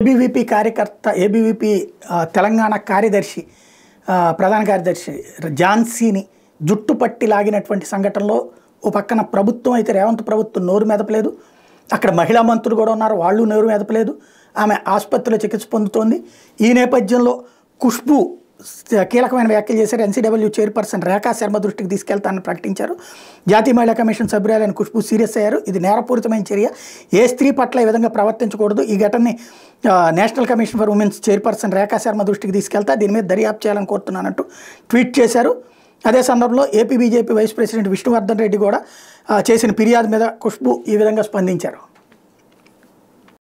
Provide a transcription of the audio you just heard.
ABVP కార్యకర్త ABVP Telangana కార్యదర్శి ఆ, ప్రధాన కార్యదర్శి ఝాన్సీని జుట్టు పట్టి లాగినటువంటి సంఘటనలో ఓ పక్కన ప్రభుత్వం అయితే రేవంత్ ప్రభుత్వం నోరు మెదపలేదు అక్కడ మహిళా మంత్రులు కూడా ఉన్నారు వాళ్ళు నోరు మెదపలేదు ఆమె ఆసుపత్రిలో చికిత్స పొందుతోంది ఈ నేపథ్యంలో ఖుష్బు స- కీలకమైన వ్యాఖ్యలు చేశారు ఎన్సీడబ్ల్యూ చైర్పర్సన్ రేఖా శర్మ దృష్టికి తీసుకెళ్తానని ప్రకటించారు జాతీయ మహిళా కమిషన్ సభ్యురాలైన ఖుష్బు సీరియస్ అయ్యారు ఇది నేరపూరితమైన చర్య ఏ స్త్రీ పట్ల ఈ విధంగా ప్రవర్తించకూడదు ఈ ఘటనని ఆ, National Commission for Women's chairperson Rekha Sharma దృష్టికి తీసుకెళ్తా దీని మీద దర్యాప్తు చేయాలని కోరుతున్నానంటూ ట్వీట్ చేశారు అదే సందర్భంలో AP BJP vice president Vishnuvardhan Reddy కూడా ఆ, చేసిన ఫిర్యాదు మీద ఖుష్బు ఈ విధంగా స్పందించారు